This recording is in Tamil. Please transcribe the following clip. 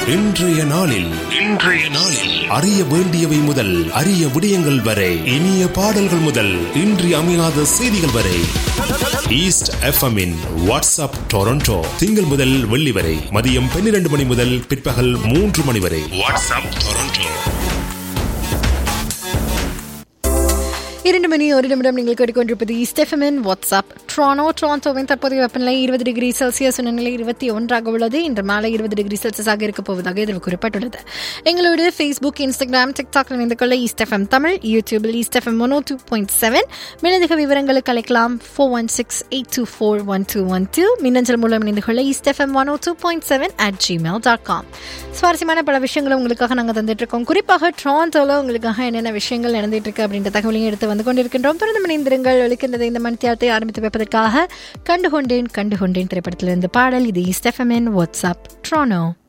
இன்றைய நாளில் இன்றைய நாளில் அறிய வேண்டியவை முதல் அரிய விடயங்கள் வரை இனிய பாடல்கள் முதல் இன்றி அமையாத செய்திகள் வரை ஈஸ்ட் எஃப்எம்மின் வாட்ஸ்அப் டொரண்டோ திங்கள் முதல் வெள்ளி வரை மதியம் பன்னிரண்டு மணி முதல் பிற்பகல் மூன்று மணி வரை வாட்ஸ்அப் டொரண்டோ இரண்டு மணி ஒரு நிமிடம் நீங்கள் கேட்டுக்கொண்டிருப்பது ஸ்டெஃபமின் வாட்ஸ்அப் ட்ரானோ ட்ரான்டோவின் தற்போதைய வெப்பநிலை இருபது டிகிரி செல்சியஸ் நிலை இருபத்தி ஒன்றாக உள்ளது இன்று மாலை இருபது டிகிரி செல்சியஸாக இருக்க போவதாக இதில் குறிப்பிட்டுள்ளது எங்களோட ஃபேஸ்புக் இன்ஸ்டாகிராம் டிக்டாக் இணைந்து கொள்ள ஈஸ்டெஃப்எம் தமிழ் யூடியூபில் East FM one two point seven மேலதிக விவரங்களுக்கு அழைக்கலாம் four one six eight two four one two one two மின்னஞ்சல் மூலம் இணைந்து கொள்ள East FM one two point seven at Gmail dot com சுவாரஸ்யமான பல விஷயங்களும் உங்களுக்காக நாங்கள் தந்துட்டு இருக்கோம் குறிப்பாக ட்ரான்டோவில் உங்களுக்காக என்னென்ன விஷயங்கள் நடந்துட்டு இருக்கு அப்படின்ற தகவலையும் எடுத்து வந்து கொண்டிருக்கின்றோம் தொடர்ந்து மணிந்திருங்கள் ஒழிக்கின்றது இந்த மணித்தியாலத்தை ஆரம்பித்து வைப்பதற்காக கண்டுகொண்டேன் கண்டுகொண்டேன் திரைப்படத்திலிருந்து பாடல் இது ஸ்டெஃபமின் வாட்ஸ்அப் ட்ரானோ